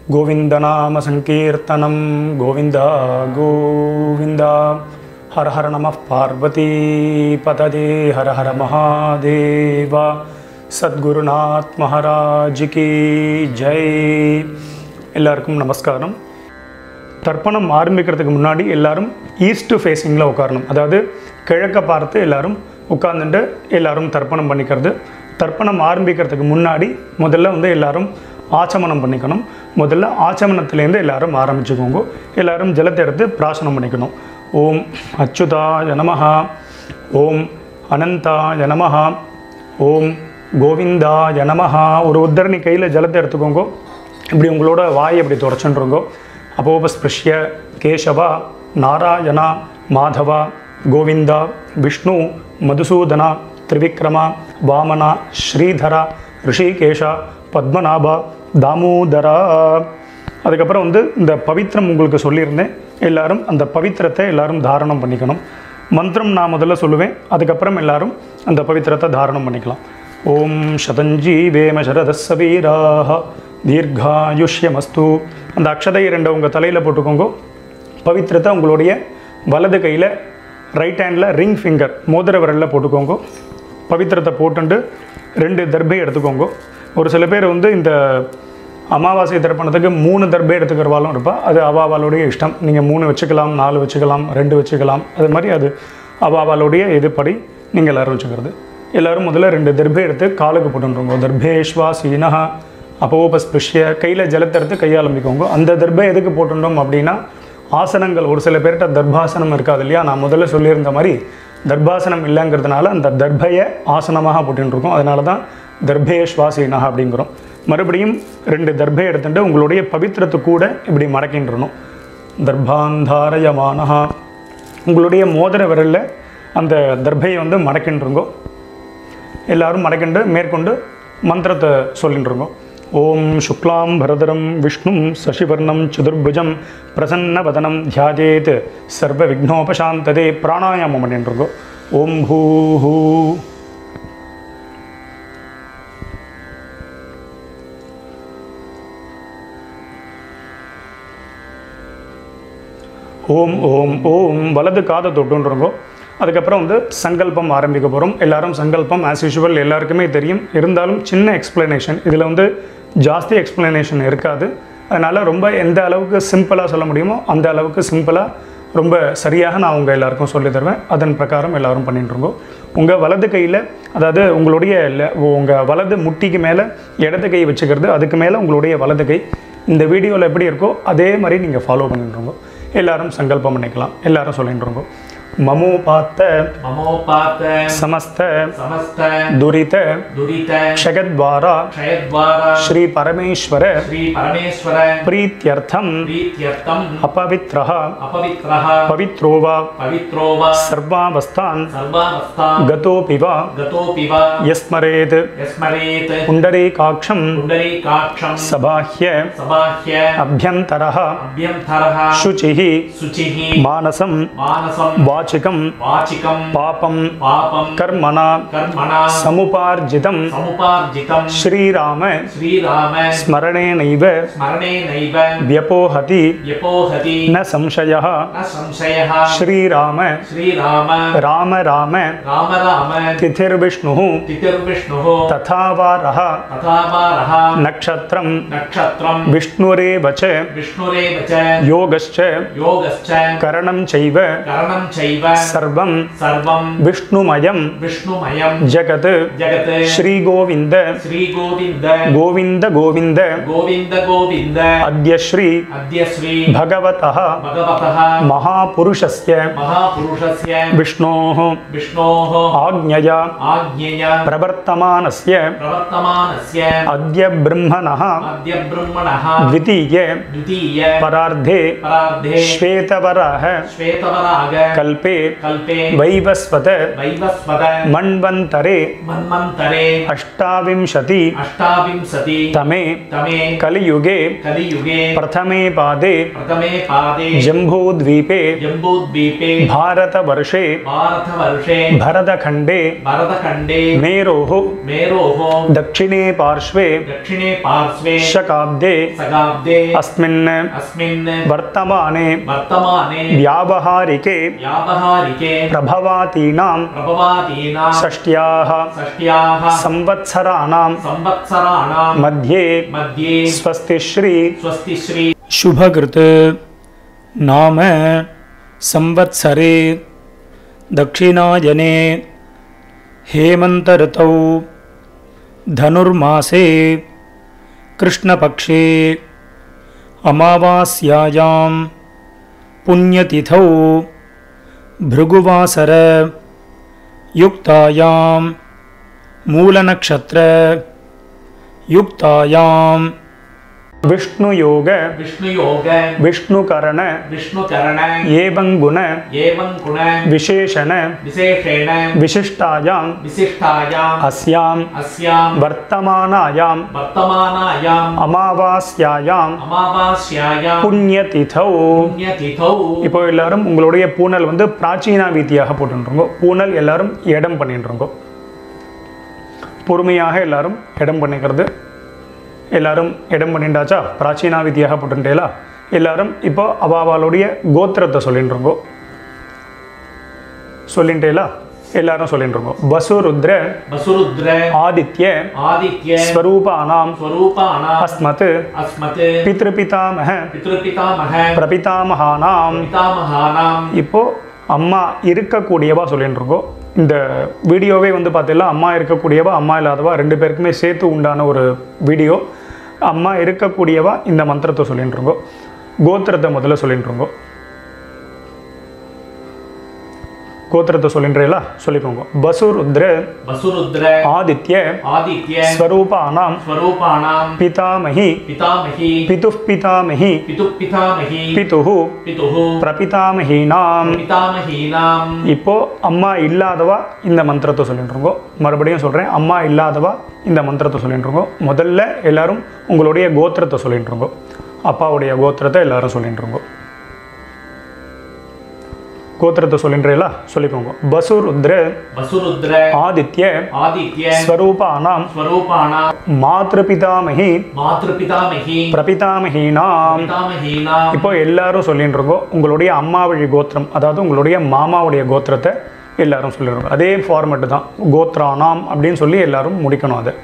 गोविन्दनामसङ्कीर्तनं गोविन्द गोविन्द हर हर नमः पार्वतीपतदे हर हर महादेव சத்குருநாத் மகாராஜ் கி ஜெய் எல்லாருக்கும் நமஸ்காரம் தர்ப்பணம் ஆரம்பிக்கிறதுக்கு முன்னாடி எல்லாரும் ஈஸ்ட் ஃபேஸிங்கில் உட்காரணும் அதாவது கிழக்க பார்த்து எல்லாரும் உட்கார்ந்துட்டு எல்லாரும் தர்ப்பணம் பண்ணிக்கிறது தர்ப்பணம் ஆரம்பிக்கிறதுக்கு முன்னாடி முதல்ல வந்து எல்லாரும் ஆச்சமனம் பண்ணிக்கணும் முதல்ல ஆச்சமனத்துலேருந்து எல்லாரும் ஆரம்பிச்சுக்கோங்க எல்லாரும் ஜலத்தை எடுத்து பிராசனம் பண்ணிக்கணும் ஓம் அச்சுதாய நமஹா ஓம் அனந்தாய நமஹா ஓம் கோவிந்தாய நமஹா ஒரு உத்தரணி கையில் ஜலத்தை எடுத்துக்கோங்க இப்படி உங்களோட வாயை இப்படி தொடச்சுருங்கோ அபோபஸ்பிருஷ்ய கேசவா நாராயணா மாதவா கோவிந்தா விஷ்ணு மதுசூதனா திரிவிக்ரமா வாமனா ஸ்ரீதரா ரிஷிகேஷா பத்மநாபா தாமோதரா அதுக்கப்புறம் வந்து இந்த பவித்திரம் உங்களுக்கு சொல்லியிருந்தேன் எல்லாரும் அந்த பவித்திரத்தை எல்லாரும் தாரணம் பண்ணிக்கணும் மந்திரம் நான் முதல்ல சொல்லுவேன் அதுக்கப்புறம் எல்லாரும் அந்த பவித்திரத்தை தாரணம் பண்ணிக்கலாம் ஓம் சதஞ்சீவேம சரதஸ்ஸ வீராக தீர்காயுஷ்யமஸ்து அந்த அக்ஷதை ரெண்டை உங்கள் தலையில் போட்டுக்கோங்க பவித்திரத்தை உங்களுடைய வலது கையில் ரைட் ஹேண்டில் ரிங் ஃபிங்கர் மோதிர விரலில் போட்டுக்கோங்க பவித்திரத்தை போட்டுண்டு ரெண்டு தர்பை எடுத்துக்கோங்க ஒரு சில பேர் வந்து இந்த அமாவாசை தர்ப்பணத்துக்கு மூணு தர்பை எடுத்துக்கிறவாலும் இருப்பா அது அவாவாளுடைய இஷ்டம் நீங்கள் மூணு வச்சுக்கலாம் நாலு வச்சுக்கலாம் ரெண்டு வச்சுக்கலாம் அது மாதிரி அது அவாவாளுடைய இதுபடி நீங்கள் எல்லோரும் வச்சுக்கிறது எல்லோரும் முதல்ல ரெண்டு தர்பை எடுத்து காலுக்கு போட்டுருங்க தர்பேஷ்வா சீனஹா அப்போபஸ்பிருஷ்ய கையில் ஜலத்தை எடுத்து கையாளம்பிக்கோங்க அந்த தர்பை எதுக்கு போட்டுட்டோம் அப்படின்னா ஆசனங்கள் ஒரு சில பேர்கிட்ட தர்பாசனம் இருக்காது இல்லையா நான் முதல்ல சொல்லியிருந்த மாதிரி தர்பாசனம் இல்லைங்கிறதுனால அந்த தர்பையை ஆசனமாக போட்டுருக்கோம் அதனால தான் தர்பேஷ்வாசீனஹா அப்படிங்கிறோம் மறுபடியும் ரெண்டு தர்பை எடுத்துட்டு உங்களுடைய பவித்திரத்து கூட இப்படி மடக்கின்றணும் தர்பாந்தாரயமானஹா உங்களுடைய மோதிர விரலில் அந்த தர்பையை வந்து மடக்கின்றுங்கோ எல்லாரும் மடக்கிண்டு மேற்கொண்டு மந்திரத்தை சொல்லிட்டுருங்கோ ஓம் சுக்லாம் பரதரம் விஷ்ணும் சசிவர்ணம் சதுர்புஜம் பிரசன்னவதனம் தியாஜேத் சர்வ விக்னோபசாந்ததே பிராணாயாமம் பண்ணிட்டுருங்கோ ஓம் பூ ஹூ ஓம் ஓம் ஓம் வலது காதை தொட்டுன்றங்கோ அதுக்கப்புறம் வந்து சங்கல்பம் ஆரம்பிக்க போகிறோம் எல்லாரும் சங்கல்பம் ஆஸ் யூஷுவல் எல்லாருக்குமே தெரியும் இருந்தாலும் சின்ன எக்ஸ்ப்ளனேஷன் இதில் வந்து ஜாஸ்தி எக்ஸ்ப்ளனேஷன் இருக்காது அதனால் ரொம்ப எந்த அளவுக்கு சிம்பிளாக சொல்ல முடியுமோ அந்த அளவுக்கு சிம்பிளாக ரொம்ப சரியாக நான் உங்கள் எல்லாருக்கும் சொல்லி தருவேன் அதன் பிரகாரம் எல்லாரும் பண்ணிட்டுருங்கோ உங்கள் வலது கையில் அதாவது உங்களுடைய உங்கள் வலது முட்டிக்கு மேலே இடது கை வச்சுக்கிறது அதுக்கு மேலே உங்களுடைய வலது கை இந்த வீடியோவில் எப்படி இருக்கோ அதே மாதிரி நீங்கள் ஃபாலோ பண்ணிட்டுருங்கோ எல்லாரும் சங்கல்பம் பண்ணிக்கலாம் எல்லாரும் சொல்லிட்டுருங்கோ மமோபாத்த ममोपात சமஸ்த समस्त துரித दुरित க்ஷயத்வாரா क्षयद्वारा ஸ்ரீ பரமேஸ்வர श्री परमेश्वर பிரீத்தியர்த்தம் प्रीत्यर्थम अपवित्रः अपवित्रः पवित्रो वा पवित्रो वा सर्वावस्थान् सर्वावस्थां गतोऽपि वा गतोऽपि वा यस्मरेत् यस्मरेत् पुण्डरीकाक्षं पुण्डरीकाक्षं सबाह्य सबाह्य अभ्यन्तरः अभ्यन्तरः शुचिः शुचिः मानसं मानसं वाचिकं वाचिकं पापं पापं कर्मणा कर्मणा समुपार्जितं समुपार्जितं श्रीराम श्रीराम स्मरणेनैव स्मरणेनैव व्यपोहति व्यपोहति न संशयः न संशयः श्रीराम श्रीराम राम राम राम राम तिथिर्विष्णुः तिथिर्विष्णुः तथा वारः तथा वारः नक्षत्रं नक्षत्रं विष्णुरेव च विष्णुरेव च योगश्च योगश्च करणं चैव करणं चैव सर्वं सर्वं विष्णुमयं विष्णुमयं जगत् जगत् श्रीगोविन्द श्रीगोविन्द गोविन्द गोविन्द गोविन्द गोविन्द अद्य श्री अद्य श्री भगवतः भगवतः महापुरुषस्य महापुरुषस्य विष्णोः विष्णोः आज्ञया आज्ञया प्रवर्तमानस्य प्रवर्तमानस्य अद्य ब्रह्मणः अद्य ब्रह्मणः द्वितीय द्वितीय परार्धे परार्धे श्वेतवरः श्वेतवराग कल्प கல்பே कल्पे வைவஸ்வத वैवस्वत மண்வந்தரே मन्वन्तरे அஷ்டாவிம்சதி अष्टाविंशति தமே तमे கலியுகே कलियुगे प्रथमे पादे प्रथमे पादे जम्बूद्वीपे जम्बूद्वीपे भारतवर्षे भारतवर्षे भरतखण्डे भरतखण्डे मेरोः मेरोः दक्षिणे पार्श्वे दक्षिणे पार्श्वे शकाब्दे शताब्दे अस्मिन् अस्मिन् वर्तमाने वर्तमाने व्यावहारिके व्यावहारिके प्रभवातीनां प्रभवादीनां षष्ट्याः षष्ट्याः संवत्सराणां संवत्सराणां मध्ये मध्ये स्वस्तिश्री स्वस्तिश्री शुभकृत् नाम संवत्सरे दक्षिणायने हेमन्तऋतौ धनुर्मासे कृष्णपक्षे अमावास्यायां पुण्यतिथौ भृगुवासर युक्तायां मूलनक्षत्र युक्तायां विष्णुयोग विष्णुयोग विष्णुकरण विष्णुकरण एवं गुण एवं गुण विशेषण विशेषेण विशिष्टायां विशिष्टायाम् अस्यां अस्यां वर्तमानायां वर्तमानायाम् அமாவாஸ்யாயாம் अमावास्यायां புண்ணியதிதௌ पुण्यतिथौ இப்போ எல்லாரும் உங்களுடைய பூனல் வந்து பிராச்சீனா வீதியாக போட்டுருங்கோ பூனல் எல்லாரும் இடம் பண்ணிட்டுருங்கோ பொறுமையாக எல்லாரும் இடம் பண்ணிக்கிறது எல்லாரும் இடம் பண்ணிட்டாச்சா பிராச்சீனா விதியாக போட்டுட்டேலா எல்லாரும் இப்போ அவாவாளுடைய கோத்திரத்தை சொல்லிட்டுருங்கோ சொல்லிட்டேலா எல்லாரும் சொல்லிட்டுருங்கோ வசுருத்ர वसुरुद्र ஆதித்ய आदित्य ஸ்வரூபானாம் स्वरूपाणाम् அஸ்மத் अस्मत् பித்ருபிதாமக पितृपितामह பிரபிதாமகானாம் पितामहानाम् இப்போ அம்மா இருக்கக்கூடியவா சொல்லிட்டு இருக்கோம் இந்த வீடியோவே வந்து பார்த்தீங்கன்னா அம்மா இருக்கக்கூடியவா அம்மா இல்லாதவா ரெண்டு பேருக்குமே சேர்த்து உண்டான ஒரு வீடியோ அம்மா இருக்கக்கூடியவா இந்த மந்திரத்தை சொல்லிட்டு இருக்கோம் கோத்திரத்தை முதல்ல சொல்லிட்டு இருக்கோம் கோத்திரத்தை சொல்லின்றீங்களா சொல்லிக்கோங்க பசுருத்ர वसुरुद्र ஆதித்ய आदित्य ஸ்வரூபானாம் स्वरूपाणाम् பிதாமகி पितामही பிதுः பிதாமகி पितुः पितामही பிதுஹு पितुः பிரபிதாமகீனாம் पितामहीनाम् இப்போ அம்மா இல்லாதவா இந்த மந்திரத்தை சொல்லிட்டு இருக்கோம் மறுபடியும் சொல்கிறேன் அம்மா இல்லாதவா இந்த மந்திரத்தை சொல்லிட்டு இருக்கோம் முதல்ல எல்லாரும் உங்களுடைய கோத்திரத்தை சொல்லிட்டு இருக்கோம் அப்பாவுடைய கோத்திரத்தை எல்லாரும் சொல்லிட்டு இருக்கோம் கோத்திரத்தை சொல்லின்றீங்களா சொல்லிக்கோங்க பசுருத்ர वसुरुद्र ஆதித்ய आदित्य ஸ்வரூபானாம் स्वरूपाणाम् மாத்ருபிதாமகி मातृपितामही பிரபிதாமகீனாம் पितामहीनाम् இப்போ எல்லாரும் சொல்லிட்டு இருக்கோம் உங்களுடைய அம்மா வழி கோத்திரம் அதாவது உங்களுடைய மாமாவுடைய கோத்திரத்தை எல்லாரும் சொல்லிடுறோம் அதே ஃபார்மெட்டு தான் கோத்ரானாம் அப்படின்னு சொல்லி எல்லாரும் முடிக்கணும் அதை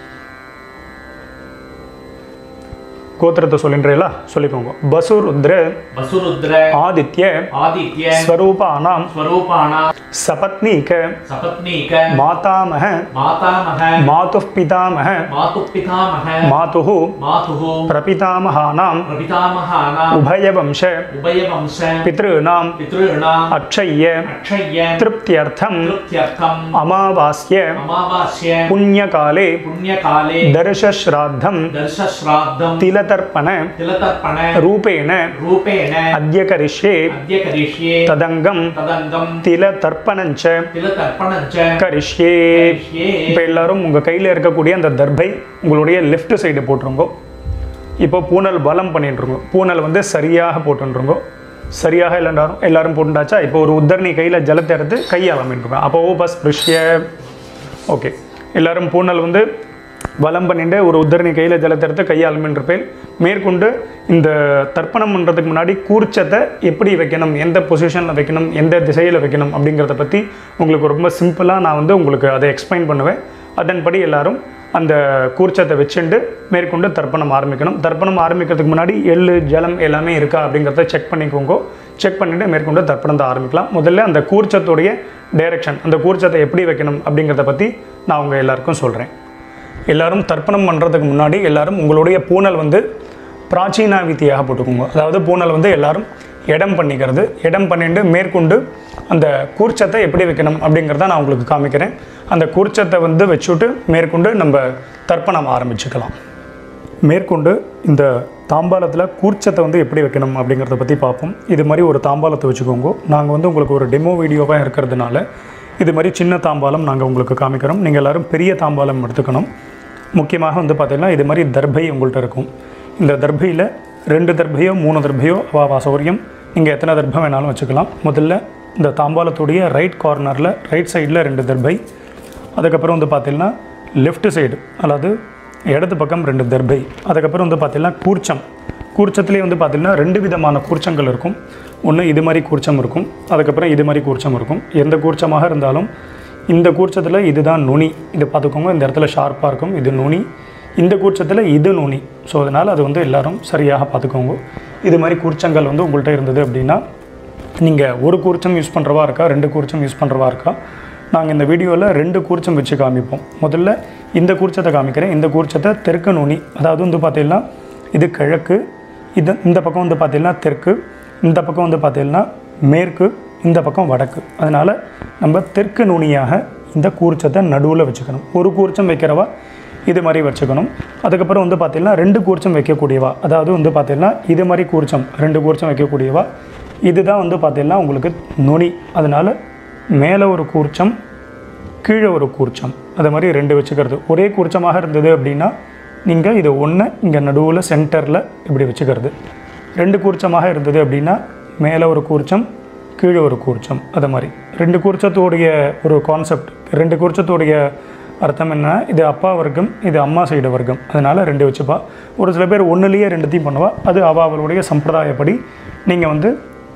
கோத்திரத்தை சொல்லின்றீங்களா சொல்லிக்கோங்க பசுருத்ர वसुरुद्र ஆதித்ய आदित्य ஸ்வரூபானாம் स्वरूपाणाम् சபத்னீக सपत्नीक மாதாமக मातामह மாதுः பிதாமக मातुः पितामह மாதுः मातुः பிரபிதாமகானாம் प्रपितामहानाम् உபயவம்ச उभयवंश பித்ருணாம் पितॄणाम् அக்ஷய்ய अक्षय्य திருப்தியர்த்தம் कृत्यर्थम् अमावास्य अमावास्य पुण्यकाले पुण्यकाले दर्शश्राद्धं दर्शश्राद्धम् तिलतर्पण तिलतर्पण रूपेण रूपेण अद्य करिष्ये अद्य करिष्ये तदङ्गं तदङ्गम् तिलतर्पणञ्च तिलतर्पणञ्च கரிஷ்யே करिष्ये இப்போ எல்லாரும் உங்கள் கையில் இருக்கக்கூடிய அந்த தர்பை உங்களுடைய லெஃப்ட் சைடு போட்டுருங்க இப்போ பூனல் பலம் பண்ணிட்டுருங்க பூனல் வந்து சரியாக போட்டுருங்க சரியாக எல்லாரும் எல்லாரும் போட்டுட்டாச்சா இப்போ ஒரு உத்தரணி கையில் ஜலத்தை எடுத்து கையால் அமைட்டுருங்க அப்போ பஸ் ஸ்பிருஷ்ய ஓகே எல்லாரும் பூனல் வந்து வலம் பண்ணிட்டு ஒரு உத்தரணி கையில் ஜலத்தை எடுத்து கையால் மின்றிருப்பேன் மேற்கொண்டு இந்த தர்ப்பணம் பண்ணுறதுக்கு முன்னாடி கூர்ச்சத்தை எப்படி வைக்கணும் எந்த பொசிஷனில் வைக்கணும் எந்த திசையில் வைக்கணும் அப்படிங்கிறத பற்றி உங்களுக்கு ரொம்ப சிம்பிளாக நான் வந்து உங்களுக்கு அதை எக்ஸ்பிளைன் பண்ணுவேன் அதன்படி எல்லாரும் அந்த கூர்ச்சத்தை வச்சுட்டு மேற்கொண்டு தர்ப்பணம் ஆரம்பிக்கணும் தர்ப்பணம் ஆரம்பிக்கிறதுக்கு முன்னாடி எள்ளு ஜலம் எல்லாமே இருக்கா அப்படிங்கிறத செக் பண்ணிக்கோங்க செக் பண்ணிவிட்டு மேற்கொண்டு தர்ப்பணத்தை ஆரம்பிக்கலாம் முதல்ல அந்த கூர்ச்சத்துடைய டைரக்ஷன் அந்த கூர்ச்சத்தை எப்படி வைக்கணும் அப்படிங்கிறத பற்றி நான் உங்கள் எல்லாருக்கும் சொல்கிறேன் எல்லாரும் தர்ப்பணம் பண்ணுறதுக்கு முன்னாடி எல்லாரும் உங்களுடைய பூனல் வந்து பிராச்சீனா வித்தியாக போட்டுக்கோங்க அதாவது பூனல் வந்து எல்லாரும் இடம் பண்ணிக்கிறது இடம் பண்ணிட்டு மேற்கொண்டு அந்த கூர்ச்சத்தை எப்படி வைக்கணும் அப்படிங்கிறத நான் உங்களுக்கு காமிக்கிறேன் அந்த கூர்ச்சத்தை வந்து வச்சுட்டு மேற்கொண்டு நம்ம தர்ப்பணம் ஆரம்பிச்சுக்கலாம் மேற்கொண்டு இந்த தாம்பாலத்தில் கூர்ச்சத்தை வந்து எப்படி வைக்கணும் அப்படிங்கிறத பற்றி பார்ப்போம் இது மாதிரி ஒரு தாம்பாலத்தை வச்சுக்கோங்க நாங்கள் வந்து உங்களுக்கு ஒரு டெமோ வீடியோவாக இருக்கிறதுனால இது மாதிரி சின்ன தாம்பாலம் நாங்கள் உங்களுக்கு காமிக்கிறோம் நீங்கள் எல்லோரும் பெரிய தாம்பாலம் எடுத்துக்கணும் முக்கியமாக வந்து பார்த்திங்கன்னா இது மாதிரி தர்பை உங்கள்கிட்ட இருக்கும் இந்த தர்பையில் ரெண்டு தர்பையோ மூணு தர்பையோ வா சௌரியம் நீங்கள் எத்தனை தர்பம் வேணாலும் வச்சுக்கலாம் முதல்ல இந்த தாம்பாலத்துடைய ரைட் கார்னரில் ரைட் சைடில் ரெண்டு தர்பை அதுக்கப்புறம் வந்து பார்த்தீங்கன்னா லெஃப்ட் சைடு அதாவது இடது பக்கம் ரெண்டு தர்பை அதுக்கப்புறம் வந்து பார்த்தீங்கன்னா கூர்ச்சம் கூர்ச்சத்துலேயே வந்து பார்த்தீங்கன்னா ரெண்டு விதமான கூர்ச்சங்கள் இருக்கும் ஒன்று இது மாதிரி கூர்ச்சம் இருக்கும் அதுக்கப்புறம் இது மாதிரி கூர்ச்சம் இருக்கும் எந்த கூர்ச்சமாக இருந்தாலும் இந்த கூர்ச்சத்தில் இதுதான் நுனி இது பார்த்துக்கோங்க இந்த இடத்துல ஷார்ப்பாக இருக்கும் இது நுனி இந்த கூர்ச்சத்தில் இது நுனி ஸோ அதனால் அது வந்து எல்லாரும் சரியாக பார்த்துக்கோங்க இது மாதிரி கூர்ச்சங்கள் வந்து உங்கள்கிட்ட இருந்தது அப்படின்னா நீங்கள் ஒரு கூர்ச்சம் யூஸ் பண்ணுறவா இருக்கா ரெண்டு கூர்ச்சம் யூஸ் பண்ணுறவா இருக்கா நாங்கள் இந்த வீடியோவில் ரெண்டு கூர்ச்சம் வச்சு காமிப்போம் முதல்ல இந்த கூர்ச்சத்தை காமிக்கிறேன் இந்த கூர்ச்சத்தை தெற்கு நுனி அதாவது வந்து பார்த்தீங்கன்னா இது கிழக்கு இது இந்த பக்கம் வந்து பார்த்தீங்கன்னா தெற்கு இந்த பக்கம் வந்து பார்த்தீங்கன்னா மேற்கு இந்த பக்கம் வடக்கு அதனால் நம்ம தெற்கு நுனியாக இந்த கூர்ச்சத்தை நடுவில் வச்சுக்கணும் ஒரு கூர்ச்சம் வைக்கிறவா இது மாதிரி வச்சுக்கணும் அதுக்கப்புறம் வந்து பார்த்தீங்கன்னா ரெண்டு கூர்ச்சம் வைக்கக்கூடியவா அதாவது வந்து பார்த்தீங்கன்னா இது மாதிரி கூர்ச்சம் ரெண்டு கூர்ச்சம் வைக்கக்கூடியவா இதுதான் வந்து பார்த்தீங்கன்னா உங்களுக்கு நுனி அதனால் மேலே ஒரு கூர்ச்சம் கீழே ஒரு கூர்ச்சம் அது மாதிரி ரெண்டு வச்சுக்கிறது ஒரே கூர்ச்சமாக இருந்தது அப்படின்னா நீங்கள் இது ஒன்று இங்கே நடுவில் சென்டரில் இப்படி வச்சுக்கிறது ரெண்டு கூர்ச்சமாக இருந்தது அப்படின்னா மேலே ஒரு கூர்ச்சம் கீழே ஒரு கூர்ச்சம் அது மாதிரி ரெண்டு கூர்ச்சத்தோடைய ஒரு கான்செப்ட் ரெண்டு கூர்ச்சத்தோடைய அர்த்தம் என்ன இது அப்பா வர்க்கம் இது அம்மா சைடு வர்க்கம் அதனால் ரெண்டு வச்சுப்பா ஒரு சில பேர் ஒன்றுலேயே ரெண்டுத்தையும் பண்ணுவா அது அவ அவளுடைய சம்பிரதாயப்படி நீங்கள் வந்து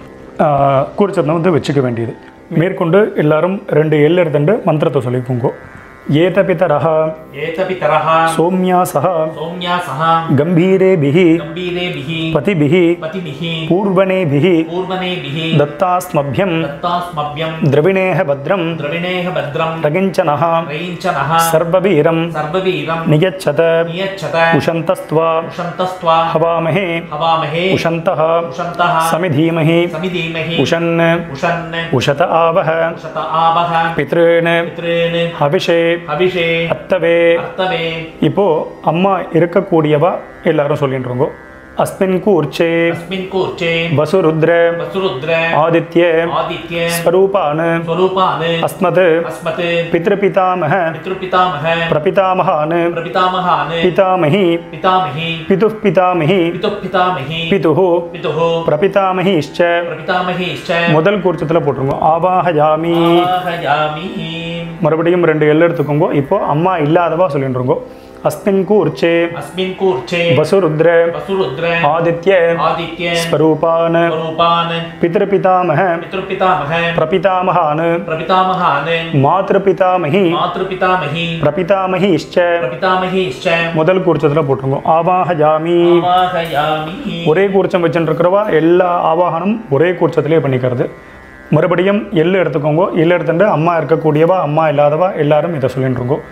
கூர்ச்சத்தை வந்து வச்சுக்க வேண்டியது மேற்கொண்டு எல்லாரும் ரெண்டு எல் எடுத்துட்டு மந்திரத்தை சொல்லிக்கோங்க ஏதபிதரः एतपितरः சோம்யாசः सौम्यासः गम्भीरेभिः गम्भीरेभिः पतिभिः पतिभिः पूर्वणेभिः पूर्वनेभिः दत्तास्मभ्यं दत्तास्मभ्यं द्रविणेह भद्रं द्रविणेह भद्रं रगिञ्चनः रयिञ्चनः सर्ववीरं सर्ववीरं नियच्छत नियच्छत उशन्तस्त्वा उशन्तस्त्वा हवामहे हवामहे उशन्तः उशन्तः समिधीमहि समिधीमहि उशन् उशन् उशत आवह उशत आवह पितॄन् पितॄन् हविषे हविषे அத்தவே अर्थवे இப்போ அம்மா இருக்கக்கூடியவா எல்லாரும் சொல்லிட்டுருங்கோ அஸ்மின் கூர்ச்சே अस्मिन् कूर्चे வசுருத்ர वसुरुद्र ஆதித்ய आदित्य ஸ்வரூபான் स्वरूपान् அஸ்மத் अस्मत् பித்ருபிதாமக पितृपितामह பிரபிதாமகான் प्रपितामहान् பிதாமகி पितामही பிதுः பிதாமகி पितुः पितामही பிதுः पितुः பிரபிதாமகிஷ்ச प्रपितामहीश्च முதல் கூர்ச்சத்தில் போட்டுருங்க ஆவாஹயாமி आवाहयामि மறுபடியும் ரெண்டு எல் எடுத்துக்கோங்க இப்போ அம்மா இல்லாதவா சொல்லிட்டுருங்கோ அஸ்மின் கூர்ச்சே अस्मिन् कूर्चे வசுருத்ர वसुरुद्र ஆதித்ய आदित्य ஸ்வரூபான் स्वरूपान् பிதೃபிதாமக पितृपितामह பிரபிதாமகான் प्रपितामहान् மாதృபிதாமகி मातृपितामही பிரபிதாமகிஷ்ச प्रपितामहीश्च முதல் கூர்ச்சத்தில் போட்டுருங்க ஆவாஹயாமி आवाहयामि ஒரே கூர்ச்சம் வச்சுட்டு இருக்கிறவா எல்லா ஆவாகனம் ஒரே கூர்ச்சத்திலே பண்ணிக்கிறது மறுபடியும் எள்ளு எடுத்துக்கோங்க எள்ளு எடுத்துட்டு அம்மா இருக்கக்கூடியவா அம்மா இல்லாதவா எல்லாரும் இதை சொல்லிட்டு இருக்கோம்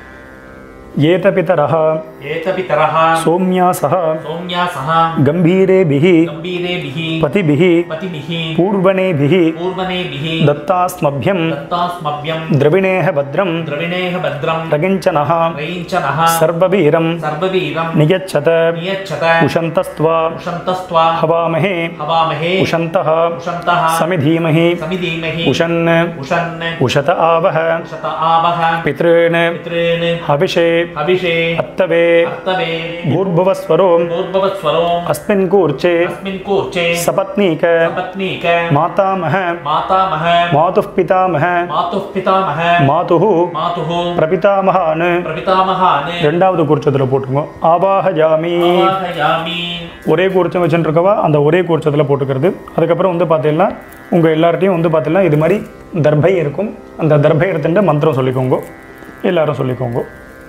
ஏதபிதரः एतपितरः சோம்யாசः सौम्यासः गम्भीरेभिः गम्भीरेभिः पतिभिः पतिभिः पूर्वणेभिः पूर्वनेभिः दत्तास्मभ्यं दत्तास्मभ्यं द्रविणेह भद्रं द्रविणेह भद्रं रगिञ्चनः रयिञ्चनः सर्ववीरं सर्ववीरं नियच्छत नियच्छत उशन्तस्त्वा उशन्तस्त्वा हवामहे हवामहे उशन्तः उशन्तः समिधीमहि समिधीमहि उशन् उशन् उशत आवह उशत आवह पितॄन् पितॄन् हविषे हविषे अत्तवे अर्थवे भूर्भुवस्वरो भूर्भुवस्वरो अस्मिन् कूर्चे अस्मिन् कूर्चे सपत्नीक सपत्नीक मातामह मातामह मातुः पितामह मातुः पितामह मातुः मातुः பிரபிதாமகான் प्रपितामहान् ரெண்டாவது கூர்ச்சத்தில் போட்டுருங்க ஆவாஹஜாமி आवाहयामि ஒரே கூர்ச்சம் வச்சுட்டு இருக்கவா அந்த ஒரே கூர்ச்சத்தில் போட்டுக்கிறது அதுக்கப்புறம் வந்து பார்த்தீங்கன்னா உங்கள் எல்லார்ட்டையும் வந்து பார்த்தீங்கன்னா இது மாதிரி தர்பை இருக்கும் அந்த தர்பை எடுத்துட்டு மந்திரம் சொல்லிக்கோங்க எல்லாரும் சொல்லிக்கோங்க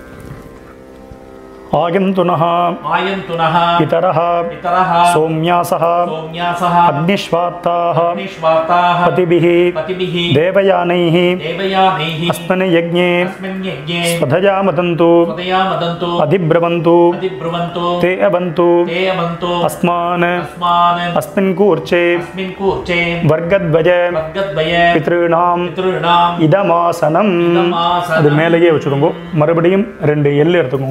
ஆயந்துனः आयन्तुनः पितरः पितरः सौम्यासः सौम्यासः अग्निश्वात्ताः अग्निष्वाताः पतिभिः पतिभिः देवयानैः देवयानैः अस्मिन् यज्ञे अस्मिन् यज्ञे स्वधया मदन्तु स्वदया मदन्तु अधिब्रवन्तु अधिब्रुवन्तु ते अवन्तु ते अवन्तु अस्मान् अस्मान् अस्मिन् कूर्चे अस्मिन् कूर्चे वर्गद्वय वर्गद्वय பித்ருணாம் पितॄणाम् இதமாசனம் இதமாசனம். அது மேலேயே வச்சுடுங்க மறுபடியும் ரெண்டு எள் எடுத்துக்கோங்க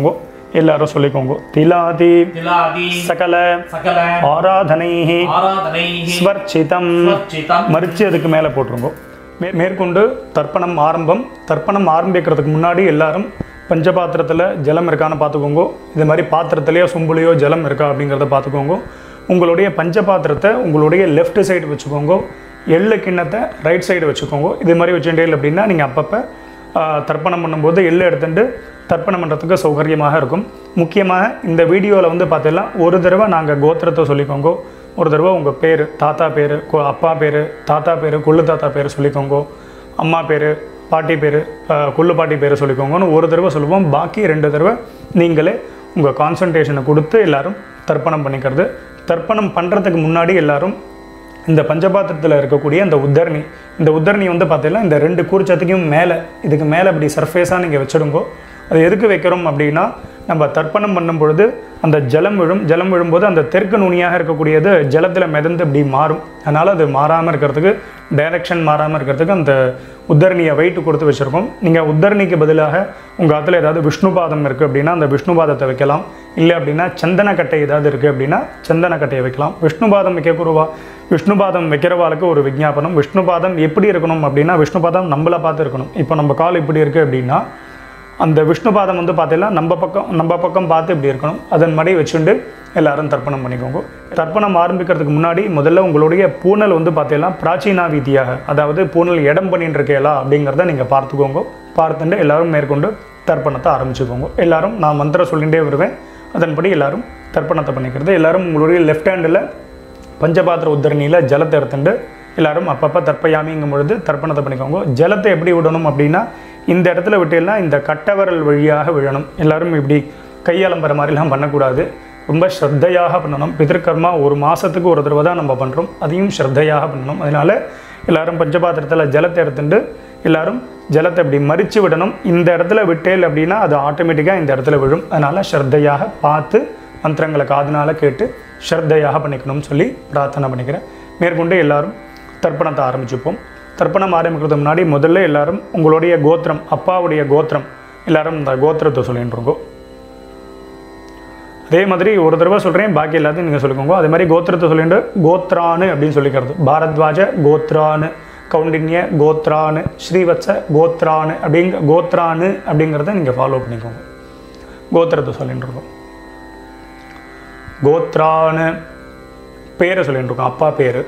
எல்லாரும் சொல்லிக்கோங்க திலாதி திலாதி சகல சகல ஆராதனை ஆராதனைः ஸ்வர்ச்சிதம் ஸ்வர்ச்சிதம் மறிச்சு அதுக்கு மேலே போட்டுருங்க மே மேற்கொண்டு தர்ப்பணம் ஆரம்பம் தர்ப்பணம் ஆரம்பிக்கிறதுக்கு முன்னாடி எல்லாரும் பஞ்சபாத்திரத்தில் ஜலம் இருக்கான்னு பார்த்துக்கோங்க இது மாதிரி பாத்திரத்துலேயோ சொம்புலையோ ஜலம் இருக்கா அப்படிங்கிறத பார்த்துக்கோங்க உங்களுடைய பஞ்சபாத்திரத்தை உங்களுடைய லெஃப்ட் சைடு வச்சுக்கோங்க எள்ளு கிண்ணத்தை ரைட் சைடு வச்சுக்கோங்க இது மாதிரி வச்சுட்டே அப்படின்னா நீங்கள் அப்பப்போ ஆஹ், தர்ப்பணம் பண்ணும்போது எள்ளு எடுத்துட்டு தர்ப்பணம் பண்ணுறதுக்கு சௌகரியமாக இருக்கும் முக்கியமாக இந்த வீடியோவில் வந்து பார்த்தீங்கன்னா ஒரு தடவை நாங்கள் கோத்திரத்தை சொல்லிக்கோங்க ஒரு தடவை உங்கள் பேர் தாத்தா பேர் அப்பா பேர் தாத்தா பேர் கொள்ளு தாத்தா பேர் சொல்லிக்கோங்க அம்மா பேர் பாட்டி பேர் கொள்ளு பாட்டி பேர் சொல்லிக்கோங்கன்னு ஒரு தடவை சொல்லுவோம் பாக்கி ரெண்டு தடவை நீங்களே உங்கள் கான்சன்ட்ரேஷனை கொடுத்து எல்லாரும் தர்ப்பணம் பண்ணிக்கிறது தர்ப்பணம் பண்ணுறதுக்கு முன்னாடி எல்லாரும் இந்த பஞ்சபாத்திரத்தில் இருக்கக்கூடிய இந்த உத்தரணி இந்த உத்தரணி வந்து பார்த்தீங்கன்னா இந்த ரெண்டு கூர்ச்சத்துக்கும் மேலே இதுக்கு மேலே இப்படி சர்ஃபேஸாக நீங்கள் வச்சிடுங்கோ அது எதுக்கு வைக்கிறோம் அப்படின்னா நம்ம தர்ப்பணம் பண்ணும் பொழுது அந்த ஜலம் விழும் ஜலம் விழும்போது அந்த தெற்கு நுனியாக இருக்கக்கூடியது ஜலத்தில் மிதந்து இப்படி மாறும் அதனால் அது மாறாமல் இருக்கிறதுக்கு டைரக்ஷன் மாறாமல் இருக்கிறதுக்கு அந்த உத்தரணியை வெயிட் கொடுத்து வச்சுருக்கோம் நீங்கள் உத்தரணிக்கு பதிலாக உங்கள் ஆற்றுல ஏதாவது விஷ்ணு பாதம் இருக்குது அப்படின்னா அந்த விஷ்ணு பாதத்தை வைக்கலாம் இல்லை அப்படின்னா சந்தனக்கட்டை ஏதாவது இருக்குது அப்படின்னா சந்தனக்கட்டையை வைக்கலாம் விஷ்ணு பாதம் வைக்கக்கூறுவா விஷ்ணு பாதம் வைக்கிறவாளுக்கு ஒரு விஞ்ஞாபனம் விஷ்ணு பாதம் எப்படி இருக்கணும் அப்படின்னா விஷ்ணு பாதம் நம்மளை பார்த்து இருக்கணும் இப்போ நம்ம கால் இப்படி இருக்குது அப்படின்னா அந்த விஷ்ணு பாதம் வந்து பார்த்தீங்கன்னா நம்ம பக்கம் நம்ம பக்கம் பார்த்து இப்படி இருக்கணும் அதன் மாதிரி வச்சுண்டு எல்லாரும் தர்ப்பணம் பண்ணிக்கோங்க தர்ப்பணம் ஆரம்பிக்கிறதுக்கு முன்னாடி முதல்ல உங்களுடைய பூனல் வந்து பார்த்தீங்கன்னா பிராச்சீனா வீதியாக அதாவது பூனல் இடம் பண்ணிட்டு இருக்கேலா அப்படிங்கிறத நீங்கள் பார்த்துக்கோங்க பார்த்துட்டு எல்லாரும் மேற்கொண்டு தர்ப்பணத்தை ஆரம்பிச்சுக்கோங்க எல்லாரும் நான் மந்திரம் சொல்லிகிட்டே வருவேன் அதன்படி எல்லாரும் தர்ப்பணத்தை பண்ணிக்கிறது எல்லாரும் உங்களுடைய லெஃப்ட் ஹேண்டில் பஞ்சபாத்திர உத்தரணியில் ஜலத்தை எடுத்துட்டு எல்லாரும் அப்பப்போ தர்ப்பயாமிங்கும் பொழுது தர்ப்பணத்தை பண்ணிக்கோங்க ஜலத்தை எப்படி விடணும் அப்படின்னா இந்த இடத்துல விட்டீங்கன்னா இந்த கட்டவரல் வழியாக விழணும் எல்லாரும் இப்படி கையலம்புற மாதிரிலாம் பண்ணக்கூடாது ரொம்ப ஸ்ரத்தையாக பண்ணணும் பிதற்கர்மா ஒரு மாதத்துக்கு ஒரு தடவை தான் நம்ம பண்ணுறோம் அதையும் ஸ்ரத்தையாக பண்ணணும் அதனால எல்லாரும் பஞ்சபாத்திரத்தில் ஜலத்தை எடுத்துட்டு எல்லாரும் ஜலத்தை இப்படி மறித்து விடணும் இந்த இடத்துல விட்டேல் அப்படின்னா அது ஆட்டோமேட்டிக்காக இந்த இடத்துல விழும் அதனால் ஸ்ரத்தையாக பார்த்து மந்திரங்களை காதுனால கேட்டு ஸ்ரத்தையாக பண்ணிக்கணும்னு சொல்லி பிரார்த்தனை பண்ணிக்கிறேன் மேற்கொண்டு எல்லாரும் தர்ப்பணத்தை ஆரம்பிச்சுப்போம் தர்ப்பணம் ஆரம்பிக்கிறதுக்கு முன்னாடி முதல்ல எல்லாரும் உங்களுடைய கோத்திரம் அப்பாவுடைய கோத்திரம் எல்லாரும் இந்த கோத்திரத்தை சொல்லிட்டு இருக்கோம் அதே மாதிரி ஒரு தடவை சொல்கிறேன் பாக்கி எல்லாத்தையும் நீங்கள் சொல்லிக்கோங்க அதே மாதிரி கோத்திரத்தை சொல்லிட்டு கோத்ரானு அப்படின்னு சொல்லிக்கிறது பாரத்வாஜ கோத்ரானு கவுண்டின்ய கோத்ரானு ஸ்ரீவத்ச கோத்ரானு அப்படிங்க கோத்ரானு அப்படிங்கிறத நீங்கள் ஃபாலோ பண்ணிக்கோங்க கோத்திரத்தை சொல்லிட்டு இருக்கோம் கோத்ரானு பேரை சொல்லிட்டு இருக்கோம் அப்பா பேர்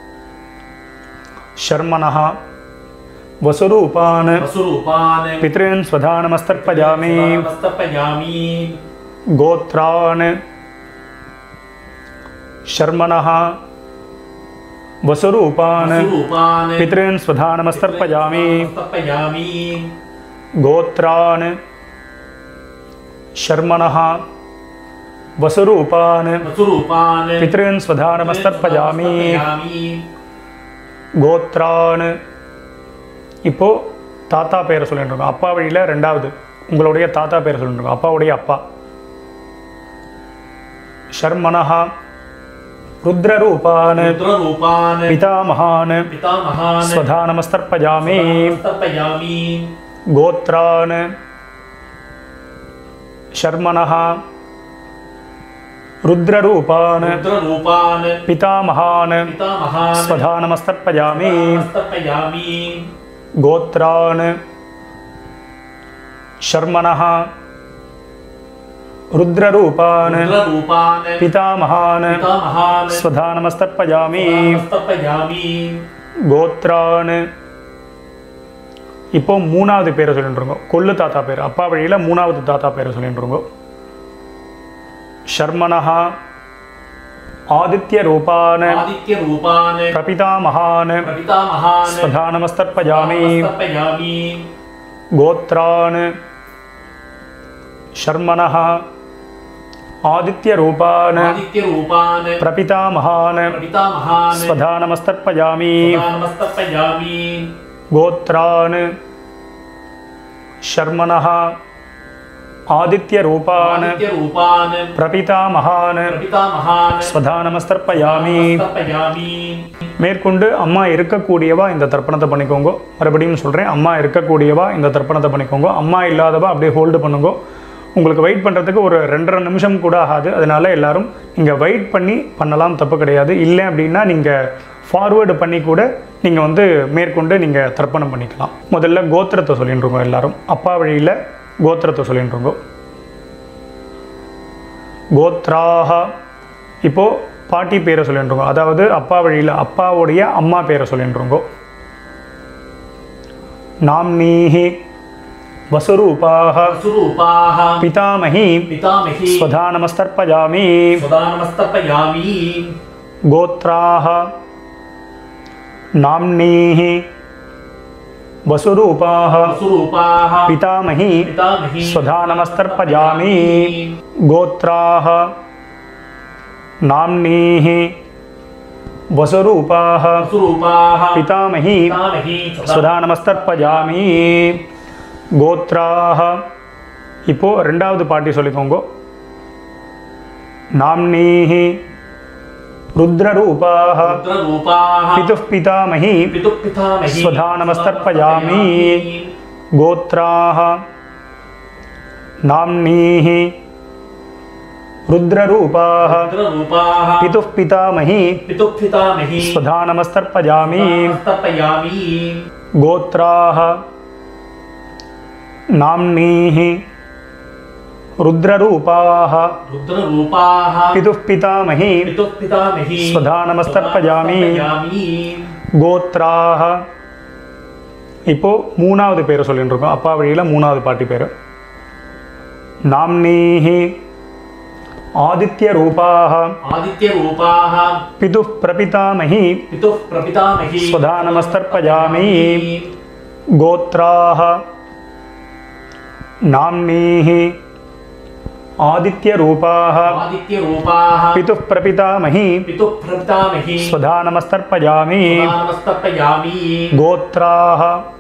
ஷர்மனஹா வசுரூபான் வசுரூபான் பித்ருன் ஸ்வதானமஸ்தர்ப்பஜாமி நமஸ்தப்பயாமி गोत्रान् शर्मणः वसुरूपान् வசுரூபான் पितॄन् स्वधानमस्तर्पयामि நமஸ்தப்பயாமி गोत्रान् शर्मणः वसुरूपान् வசுரூபான் पितॄन् स्वधानमस्तर्पयामि நமஸ்தப்பயாமி கோத்ரான் இப்போ தாத்தா பேரை சொல்லிட்டு இருக்கோம் அப்பா வழியில் ரெண்டாவது உங்களுடைய தாத்தா பேரை சொல்லிட்டு இருக்கோம் அப்பாவுடைய அப்பா ஷர்மனஹா ருத்ரரூபான் ருத்ரரூபான் பிதாமகான் பிதாமகான் ஸ்வதானமஸ்தர்ப்பயாமி நமஸ்தப்பயாமி கோத்ரான் ஷர்மனஹா ருத்ரரூபான் ருத்ரரூபான் பிதாமகான் பிதாமகான் ஸ்வதானமஸ்தர்ப்பயாமி நமஸ்தப்பயாமி गोत्रान् शर्मणः रुद्ररूपान् ருத்ரரூபான் पितामहान् பிதாமகான் स्वधानमस्तर्पयामि நமஸ்தப்பயாமி கோத்ரான் இப்போ மூணாவது பேரை சொல்லிட்டு இருக்கோம் கொள்ளு தாத்தா பேர் அப்பா வழியில் மூணாவது தாத்தா பேரை சொல்லிட்டு இருக்கோம் ஷர்மனஹா ஆதித்ய ரூபான் ஆதித்யரூபான் பிரபிதாமகான் பிரபிதாமகான் ஸ்வதானமஸ்தர்ப்பயாமி நமஸ்தப்பயாமி गोत्रान् शर्मणः आदित्यरूपान् ஆதித்யரூபான் प्रपितामहान् பிரபிதாமகான் स्वधानमस्तर्पयामि நமஸ்தப்பயாமி गोत्रान् शर्मणः आदित्यरूपान् ஆதித்யரூபான் प्रपितामहान् பிரபிதாமகான் स्वधानमस्तर्पयामि நமஸ்தப்பயாமி மேற்கொண்டு அம்மா இருக்கக்கூடியவா இந்த தர்ப்பணத்தை பண்ணிக்கோங்க மறுபடியும் சொல்கிறேன் அம்மா இருக்கக்கூடியவா இந்த தர்ப்பணத்தை பண்ணிக்கோங்க அம்மா இல்லாதவா அப்படியே ஹோல்டு பண்ணுங்க உங்களுக்கு வெயிட் பண்ணுறதுக்கு ஒரு ரெண்டரை நிமிஷம் கூட ஆகாது அதனால எல்லாரும் நீங்கள் வெயிட் பண்ணி பண்ணலாம் தப்பு கிடையாது இல்லை அப்படின்னா நீங்கள் ஃபார்வேர்டு பண்ணி கூட நீங்கள் வந்து மேற்கொண்டு நீங்கள் தர்ப்பணம் பண்ணிக்கலாம் முதல்ல கோத்திரத்தை சொல்லிட்டுருங்க எல்லாரும் அப்பா வழியில் கோத்திரத்தை சொல்லிட்டுருங்கோ கோத்ராக இப்போது பாட்டி பேரை சொல்லிட்டுருங்கோ அதாவது அப்பா வழியில் அப்பாவுடைய அம்மா பேரை சொல்லிட்டுருங்கோ நாம்னீஹி வசுரூபாக सुरूपाः பிதாமகி पितामही ஸ்வதானமஸ்தர்ப்பஜாமி स्वदानमस्तर्पयामि गोत्राः नाम्नीः वसुरूपाः सुरूपाः पितामही पितामही स्वधानमस्तर्पयामि गोत्राः नाम्नीः वसुरूपाः सुरूपाः पितामही पितामही சுதானமஸ்தர்ப்பஜாமி கோத்ராக இப்போ ரெண்டாவது பாட்டி சொல்லிக்கோங்க நாம்னீஹி ருத்ரரூபாக रुद्ररूपाः பிதுः பிதாமகி पितुः पितामही स्वधानमस्तर्पयामि गोत्राः नाम्नीः रुद्ररूपाः रुद्ररूपाः पितुः पितामही पितुः पितामही स्वधानमस्तर्पयामि स्वदानमस्तर्पयामि गोत्राः नाम्नीः रुद्ररूपाः रुद्ररूपाः पितुः पितामही पितुः पितामही स्वधानमस्तर्पयामि स्वदानमस्तर्पयामि கோத்ராக இப்போ மூணாவது பேரை சொல்லிட்டு இருக்கோம் அப்பா வழியில் மூணாவது பாட்டி பேர் நாம்னீஹி ஆதித்ய ரூபாக आदित्यरूपाः பிதுः பிரபிதாமகி पितुः प्रपितामही स्वधानमस्तर्पयामि கோத்ராக நாம்னீஹி ஆதித்ய ரூபாக आदित्यरूपाः பிதுः பிரபிதாமகி पितुः प्रपितामही स्वधानमस्तर्पयामि स्वदानमस्तर्पयामि गोत्राः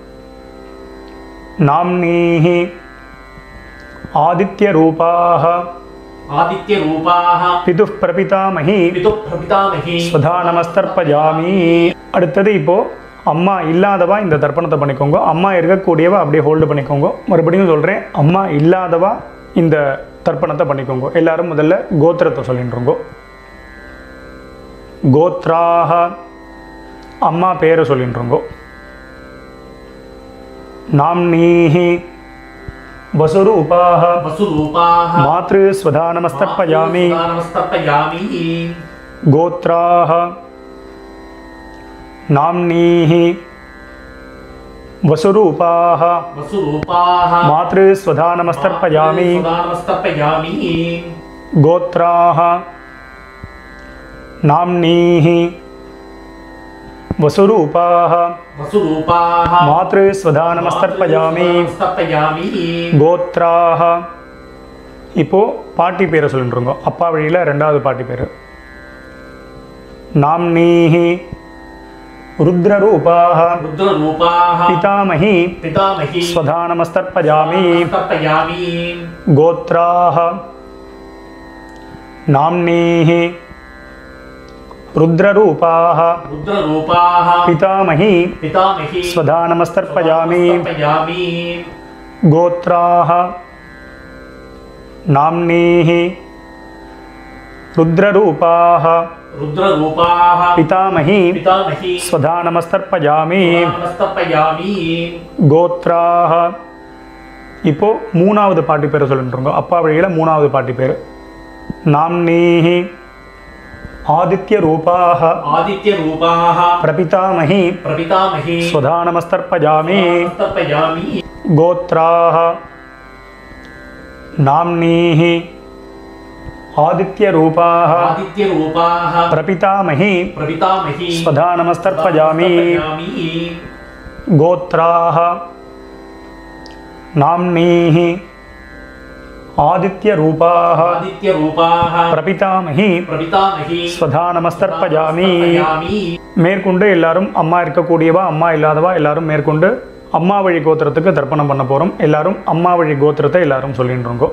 नाम्नीः आदित्यरूपाः आदित्यरूपाः पितुः प्रपितामही पितुः प्रपितामही சுதானமஸ்தர்ப்பஜாமி அடுத்தது இப்போ அம்மா இல்லாதவா இந்த தர்ப்பணத்தை பண்ணிக்கோங்க அம்மா இருக்கக்கூடியவா அப்படியே ஹோல்டு பண்ணிக்கோங்க மறுபடியும் சொல்கிறேன் அம்மா இல்லாதவா இந்த தர்ப்பணத்தை பண்ணிக்கோங்க எல்லாரும் முதல்ல கோத்திரத்தை சொல்லிட்டுருங்கோ கோத்ராக அம்மா பேரை சொல்லிட்டுருங்கோ நாம்னீஹி வசுரூபாக वसुरूपाः மாத்ரு ஸ்வதானமஸ்தர்ப்பயாமி स्वदानमस्तर्पयामि गोत्राः नाम्नीः वसुरूपाः वसुरूपाः मातृस्वधानमस्तर्पयामि स्वदानमस्तर्पयामि गोत्राः नाम्नीः वसुरूपाः वसुरूपाः मातृस्वधानमस्तर्पयामि स्वदानमस्तर्पयामि கோத்ராக இப்போ பாட்டி பேரை சொல்லிட்டுருங்க அப்பா வழியில் ரெண்டாவது பாட்டி பேர் நாம்னீஹி ருத்ரரூபாக रुद्ररूपाः பிதாமகி पितामही स्वधानमस्तर्पयामि स्वदानमस्तर्पयामि गोत्राः नाम्नीः रुद्ररूपाः रुद्ररूपाः पितामही पितामही स्वधानमस्तर्पयामि स्वदानमस्तर्पयामि गोत्राः नाम्नीः रुद्ररूपाः रुद्ररूपाः पितामही पितामही स्वधानमस्तर्पयामि स्वदानमस्तर्पयामि கோத்ராக இப்போ மூணாவது பாட்டி பேரை சொல்லிட்டுருங்க அப்பா வழியில் மூணாவது பாட்டி பேர் நாம்னீஹி ஆதித்ய ரூபாக आदित्यरूपाः பிரபிதாமகி प्रपितामही स्वधानमस्तर्पयामि स्वदानमस्तर्पयामि गोत्राः नाम्नीः आदित्यरूपाः आदित्यरूपाः प्रपितामही प्रपितामही स्वधानमस्तर्पयामि स्वदानमस्तर्पयामि गोत्राः नाम्नीः आदित्यरूपाः आदित्यरूपाः பிரபிதாமகி प्रपितामही ஸ்வதானமஸ்தர்ப்பயாமி स्वदानमस्तर्पयामि மேற்கொண்டு எல்லாரும் அம்மா இருக்கக்கூடியவா அம்மா இல்லாதவா எல்லாரும் மேற்கொண்டு அம்மா வழி கோத்திரத்துக்கு தர்ப்பணம் பண்ண போகிறோம் எல்லாரும் அம்மா வழி கோத்திரத்தை எல்லாரும் சொல்லிட்டு இருக்கோம்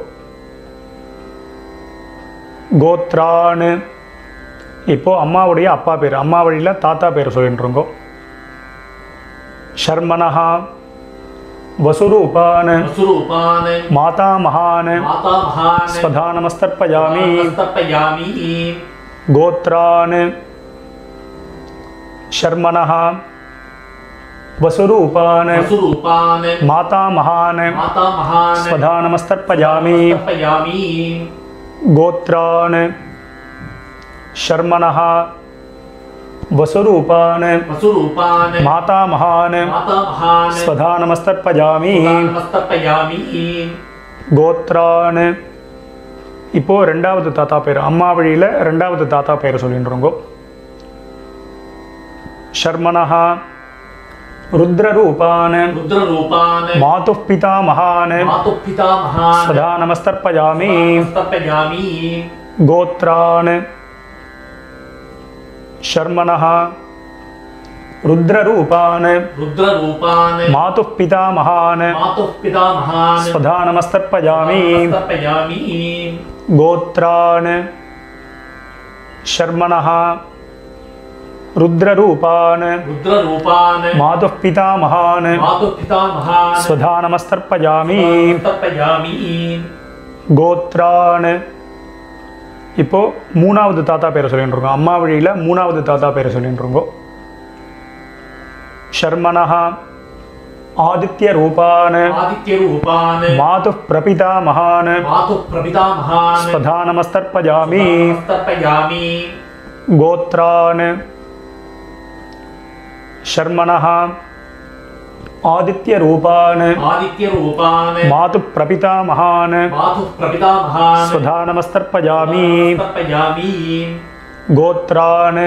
கோத்ரான்னு இப்போ அம்மாவுடைய அப்பா பேர் அம்மா வழியில் தாத்தா பேர் சொல்லிட்டு இருக்கோம் ஷர்மனஹா वसुरूपान् वसुरूपान् मातामहान् मातामहान् स्वधा नमस्तर्पयामि नमस्तर्पयामि गोत्रान् शर्मणः वसुरूपान् वसुरूपान् मातामहान् मातामहान् स्वधा नमस्तर्पयामि नमस्तर्पयामि गोत्रान् शर्मणः वसुरूपान् वसुरूपान् मातामहान् मातामहान् स्वधा नमस्तर्पयामि नमस्तर्पयामि கோத்ரான்னு இப்போ ரெண்டாவது தாத்தா பேர் அம்மா வழியில் ரெண்டாவது தாத்தா பேர் சொல்லின்றோங்கோ ஷர்மணா ருத்ரரூபான் रुद्ररूपान् மாது பிதாமகான் मातुः पितामहान् சதா நமஸ்தர்ப்பயாமி नमस्तर्पयामि கோத்ரான் ஷர்மணா ருத்ரரூபான் रुद्ररूपान् மாது பிதாமகான் मातुः पितामहान् சதா நமஸ்தர்ப்பயாமி नमस्तर्पयामि गोत्रान् शर्मणः रुद्ररूपान् रुद्ररूपान् मातुः पितामहान् मातुः पितामहान् स्वधा नमस्तर्पयामि नमस्तर्पयामि கோத்ரான் இப்போ மூணாவது தாத்தா பேரை சொல்லிட்டு இருக்கோம் அம்மா வழியில் மூணாவது தாத்தா பேரை சொல்லிட்டு இருக்கோம் ஷர்மணः ஆதித்ய ரூபான் आदित्यरूपान् மாது பிரபிதாமகான் मातुः प्रपितामहान् स्वधा नमस्तर्पयामि नमस्तर्पयामि गोत्रान् शर्मणः आदित्यरूपान् आदित्यरूपान् मातुः प्रपितामहान् मातुः प्रपितामहान् स्वधा नमस्तर्पयामि नमस्तर्पयामि गोत्रान्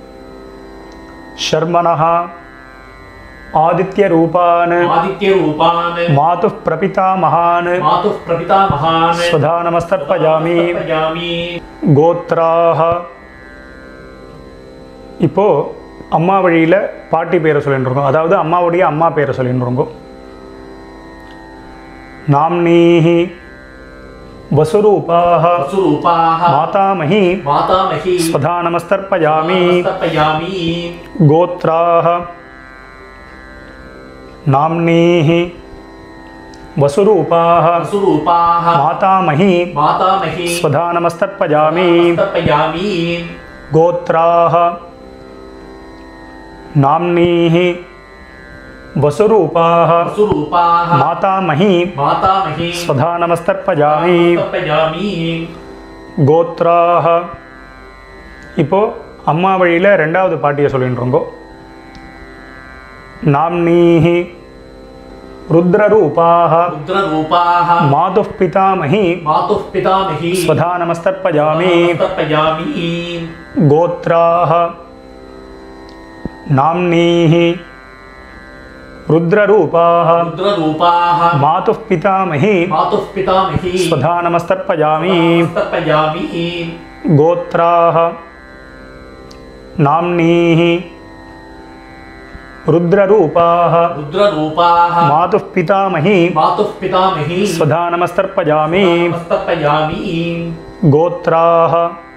शर्मणः आदित्यरूपान् आदित्यरूपान् मातुः प्रपितामहान् मातुः प्रपितामहान् स्वधा नमस्तर्पयामि नमस्तर्पयामि கோத்ராக இப்போ அம்மா வழியில் பாட்டி பேரை சொல்லிட்டு இருக்கோம் அதாவது அம்மாவுடைய அம்மா பேரை சொல்லிட்டு இருக்கோம் நாம்னீஹி வசுரூபாக वसुरूपाः மாதாமகி मातामही ஸ்வதா நமஸ்தர்ப்பயாமி नमस्तर्पयामि गोत्राः नाम्नीः वसुरूपाः वसुरूपाः मातामही मातामही स्वधा नमस्तर्पयामि नमस्तर्पयामि गोत्राः नाम्नीः वसुरूपाः वसुरूपाः मातामही मातामही स्वधा नमस्तर्पयामि नमस्तर्पयामि கோத்ராக இப்போ அம்மா வழியில் ரெண்டாவது பாட்டியை சொல்லிட்டு இருக்கோம் நாம்னீஹி ருத்ரரூபாக रुद्ररूपाः மாதுः பிதாமகி मातुः पितामही स्वधा नमस्तर्पयामि नमस्तर्पयामि गोत्राः नाम्नीः रुद्ररूपाः रुद्ररूपाः मातुः पितामही मातुः पितामही स्वधा नमस्तर्पयामि नमस्तर्पयामि गोत्राः नाम्नीः रुद्ररूपाः रुद्ररूपाः मातुः पितामही मातुः पितामही स्वधा नमस्तर्पयामि नमस्तर्पयामि கோத்ராக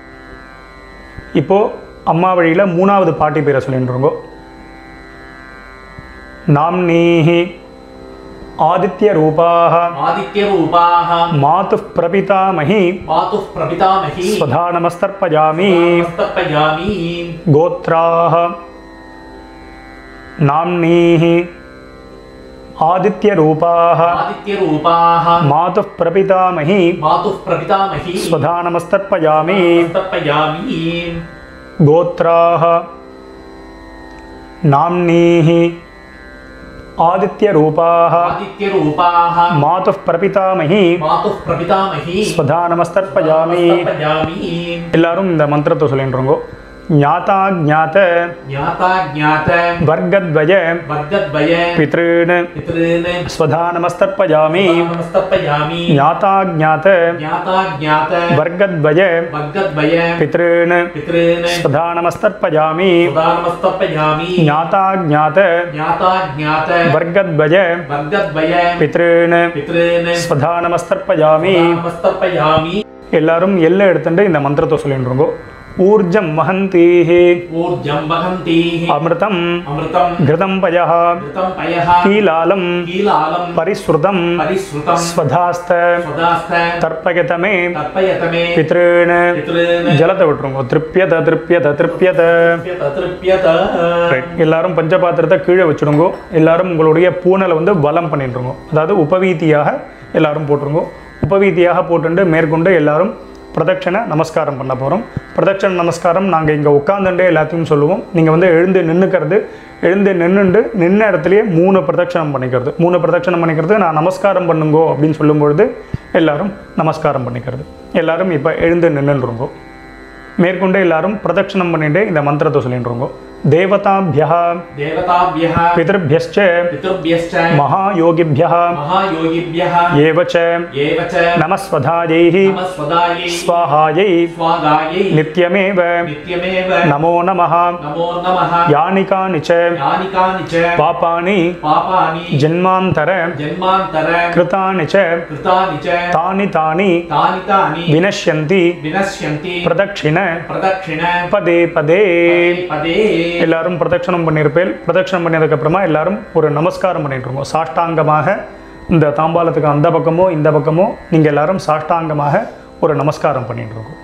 இப்போ அம்மா வழியில் மூணாவது பாட்டி பேரை சொல்லிட்டு இருக்கோம் நாம்னீஹி ஆதித்ய ரூபாக आदित्यरूपाः மாதுः பிரபிதாமகி मातुः प्रपितामही स्वधा नमस्तर्पयामि नमस्तर्पयामि गोत्राः नाम्नीः आदित्यरूपाः आदित्यरूपाः मातुः प्रपितामही मातुः प्रपितामही स्वधा नमस्तर्पयामि नमस्तर्पयामि गोत्राः नाम्नीः आदित्यरूपाः आदित्यरूपाः मातुः प्रपितामही मातुः प्रपितामही स्वधा नमस्तर्पयामि नमस्तर्पयामि எல்லாரும் இந்த மந்திரத்தை சொல்லிட்டுருங்கோ ஞாதா ஞாத ज्ञाता ज्ञात வர்க்கத்வய वर्गद्वय பித்ருன் पितॄन् स्वधा नमस्तर्पयामि नमस्तर्पयामि ஞாதா ஞாத ज्ञाता ज्ञात वर्गद्वय वर्गद्वय पितॄन् पितॄन् स्वधा नमस्तर्पयामि सदा नमस्तर्पयामि ज्ञाता ज्ञात ज्ञाता ज्ञात वर्गद्वय वर्गद्वय पितॄन् पितॄन् स्वधा नमस्तर्पयामि सदा नमस्तर्पयामि எல்லாரும் எல்லை எடுத்துட்டு இந்த மந்திரத்தை சொல்லிட்டுருங்கோ ஊர்ஜம் வஹந்தீः ऊर्जं वहन्तीः அமிர்தம் अमृतं घृतं पयः घृतं पयः कीलालं कीलालं परिसृतं परिश्रुतं स्वधास्த स्वदास्थ தர்ப்பயத மே तर्पयत मे பித்ருன் पितॄन् ஜலத்தை விட்டுருங்க திருப்பியத திருப்பியத திருப்பியத तृप्यत ரைட் எல்லாரும் பஞ்சபாத்திரத்தை கீழே வச்சுடுங்க எல்லாரும் உங்களுடைய பூனலை வந்து பலம் பண்ணிட்டுருங்க அதாவது உபவீதியாக எல்லாரும் போட்டுருங்க உபவீதியாக போட்டுண்டு மேற்கொண்டு எல்லாரும் பிரதட்சணை நமஸ்காரம் பண்ண போகிறோம் பிரதட்சணை நமஸ்காரம் நாங்கள் இங்கே உட்காந்துட்டே எல்லாத்தையும் சொல்லுவோம் நீங்கள் வந்து எழுந்து நின்றுக்கிறது எழுந்து நின்றுண்டு நின்ன இடத்துலையே மூணு பிரதட்சணம் பண்ணிக்கிறது மூணு பிரதட்சணம் பண்ணிக்கிறது நான் நமஸ்காரம் பண்ணுங்கோ அப்படின்னு சொல்லும் பொழுது எல்லாரும் நமஸ்காரம் பண்ணிக்கிறது எல்லாரும் இப்போ எழுந்து நின்றுருங்கோ மேற்கொண்டு எல்லாரும் பிரதட்சணம் பண்ணிட்டு இந்த மந்திரத்தை சொல்லிட்டுருங்கோ தேவதாபியா देवताभ्यः பிதர்பியश्च पितृभ्यश्च महायोगिभ्यः महायोगिभ्यः एव च एव च नमस्वधायैः नमस्वदायै स्वाहायै स्वागायै नित्यमेव नित्यमेव नमो नमः नमो नमः यानि कानि च यानि कानि च पापानि पापानि जन्मान्तर जन्मान्तर कृतानि च कृतानि च तानि तानि तानि तानि विनश्यन्ति विनश्यन्ति प्रदक्षिण प्रदक्षिण पदे पदे पदे எல்லாரும் பிரதட்சணம் பண்ணியிருப்பேன் பிரதட்சணம் பண்ணதுக்கப்புறமா எல்லாரும் ஒரு நமஸ்காரம் பண்ணிட்டு இருக்கோம் சாஷ்டாங்கமாக இந்த தாம்பாலத்துக்கு அந்த பக்கமோ இந்த பக்கமோ நீங்கள் எல்லாரும் சாஷ்டாங்கமாக ஒரு நமஸ்காரம் பண்ணிட்டு இருக்கோம்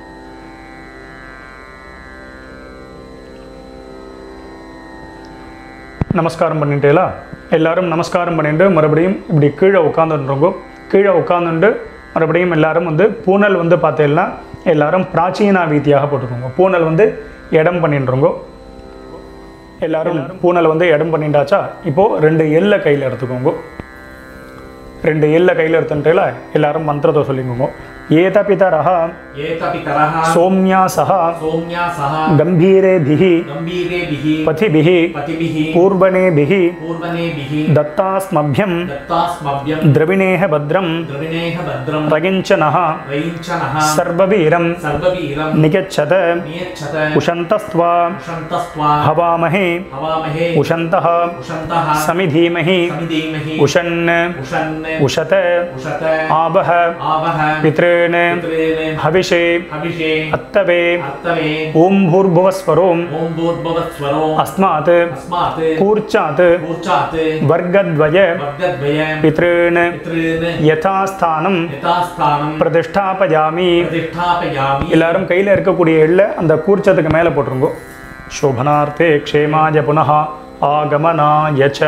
நமஸ்காரம் பண்ணிட்டேலா எல்லாரும் நமஸ்காரம் பண்ணிட்டு மறுபடியும் இப்படி கீழே உட்காந்துருக்கோ கீழே உட்காந்துட்டு மறுபடியும் எல்லாரும் வந்து பூனல் வந்து பார்த்தீங்கன்னா எல்லாரும் பிராச்சீனா வீதியாக போட்டுக்கோங்க பூனல் வந்து இடம் பண்ணிட்டுருங்கோ எல்லாரும் பூனல் வந்து இடம் பண்ணிட்டாச்சா இப்போ ரெண்டு எல்லை கையில் எடுத்துக்கோங்க ரெண்டு எல்லை கையில் எடுத்துட்டேல எல்லாரும் மந்திரத்தை சொல்லிக்கோங்க ஏத பிதரः एतपितरः சோம்யாசः सौम्यासः गम्भीरेभिः गम्भीरेभिः पथिभिः पतिभिः पूर्वणेभिः पूर्वनेभिः दत्तास्मभ्यं दत्तास्मभ्यं द्रविणेह भद्रं द्रविणेह भद्रं रगिञ्चनः रयिञ्चनः सर्ववीरं सर्ववीरं निगच्छत नियच्छत उशन्तस्त्वा उशन्तस्त्वा हवामहे हवामहे उशन्तः उशन्तः समिधीमहि समिधीमहि उशन् उशन् उशत उशत आवह आवह पितॄन् पितॄन् हविषे हविषे अत्तवे अत्तवे ॐ भूर्भुवस्वरोम् ॐ भूर्भुवस्वरो अस्मात् अस्मात् कूर्चात् कूर्चात् वर्गद्वय वर्गद्वय पितॄन् पितॄन् यथास्थानं यथास्थानं பிரதிஷ்டாபயாமி प्रतिष्ठापयामि எல்லாரும் கையில் இருக்கக்கூடிய எள்ளை அந்த கூர்ச்சத்துக்கு மேலே போட்டுருங்கோ சோபனார்த்தே க்ஷேமாய புனः ஆகமனாய ச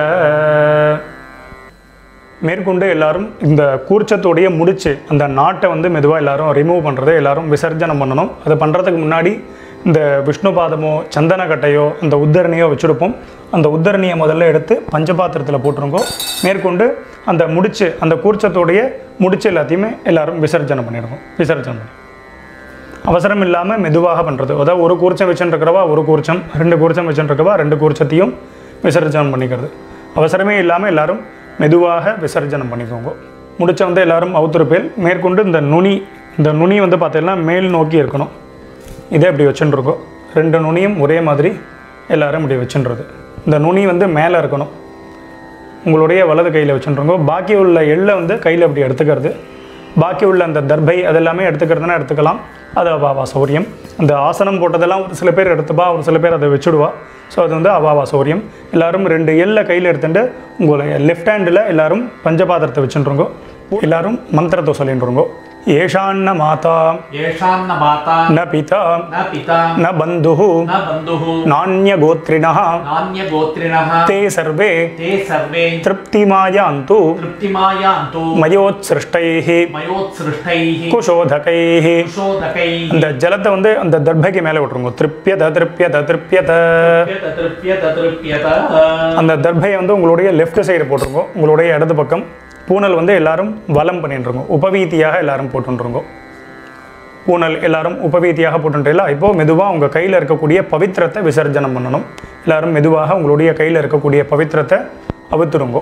மேற்கொண்டு எல்லாரும் இந்த கூர்ச்சத்தோடைய முடிச்சு அந்த நாட்டை வந்து மெதுவாக எல்லாரும் ரிமூவ் பண்ணுறதை எல்லாரும் விசர்ஜனம் பண்ணணும் அதை பண்ணுறதுக்கு முன்னாடி இந்த விஷ்ணு பாதமோ சந்தன கட்டையோ அந்த உத்தரணியோ வச்சுருப்போம் அந்த உத்தரணியை முதல்ல எடுத்து பஞ்சபாத்திரத்தில் போட்டுருங்கோ மேற்கொண்டு அந்த முடிச்சு அந்த கூர்ச்சத்தோடைய முடிச்சு எல்லாத்தையுமே எல்லாரும் விசர்ஜனம் பண்ணிடுவோம் விசர்ஜனம் பண்ணி அவசரம் இல்லாமல் மெதுவாக பண்ணுறது அதாவது ஒரு கூர்ச்சம் வச்சுருக்கிறவா ஒரு கூர்ச்சம் ரெண்டு கூர்ச்சம் வச்சுருக்கவா ரெண்டு கூர்ச்சத்தையும் விசர்ஜனம் பண்ணிக்கிறது அவசரமே இல்லாமல் எல்லாரும் மெதுவாக விசர்ஜனம் பண்ணிக்கோங்க முடிச்ச வந்து எல்லாரும் அவுத்துருப்பேல் மேற்கொண்டு இந்த நுனி இந்த நுனி வந்து பார்த்தீங்கன்னா மேல் நோக்கி இருக்கணும் இதே இப்படி வச்சுட்டுருக்கோம் ரெண்டு நுனியும் ஒரே மாதிரி எல்லாரும் இப்படி வச்சுன்றது இந்த நுனி வந்து மேலே இருக்கணும் உங்களுடைய வலது கையில் வச்சுருங்கோ பாக்கி உள்ள எள்ளை வந்து கையில் அப்படி எடுத்துக்கிறது பாக்கி உள்ள அந்த தர்பை அதெல்லாமே எடுத்துக்கிறதுனா எடுத்துக்கலாம் அது அவாவா சௌரியம் அந்த ஆசனம் போட்டதெல்லாம் ஒரு சில பேர் எடுத்துப்பா ஒரு சில பேர் அதை வச்சுடுவா ஸோ அது வந்து அவாவா சௌரியம் எல்லாரும் ரெண்டு எல்லை கையில் எடுத்துட்டு உங்களுடைய லெஃப்ட் ஹேண்டில் எல்லாரும் பஞ்சபாத்திரத்தை வச்சுருங்கோ எல்லாரும் மந்திரத்தை சொல்லிட்டுருங்கோ ஏஷான்ன மாதா येषान्न माता ந பிதா न पिता ந பந்துः न बन्धुः நானியகோத்ரிணः नान्यगोत्रिणः ते सर्वे ते सर्वे तृप्तिमायान्तु तृप्तिमायान्तु मयोत्सृष्टैः मयोत्सृष्टैः குஷோதகைः कुशोदकैः அந்த ஜலத்தை வந்து அந்த தர்பைக்கு மேலே விட்டுருங்க திருப்பியத திருப்பியத திருப்பியத तृप्यत तृप्यत तृप्यत அந்த தர்பையை வந்து உங்களுடைய லெஃப்ட் சைடு போட்டுருங்க உங்களுடைய இடது பக்கம் பூனல் வந்து எல்லாரும் வலம் பண்ணிட்டுருங்க உபவீதியாக எல்லாரும் போட்டுருங்க பூனல் எல்லாரும் உபவீதியாக போட்டுன்றீங்களா இப்போ மெதுவாக உங்கள் கையில் இருக்கக்கூடிய பவித்திரத்தை விசர்ஜனம் பண்ணணும் எல்லாரும் மெதுவாக உங்களுடைய கையில் இருக்கக்கூடிய பவித்திரத்தை அவுத்துருங்கோ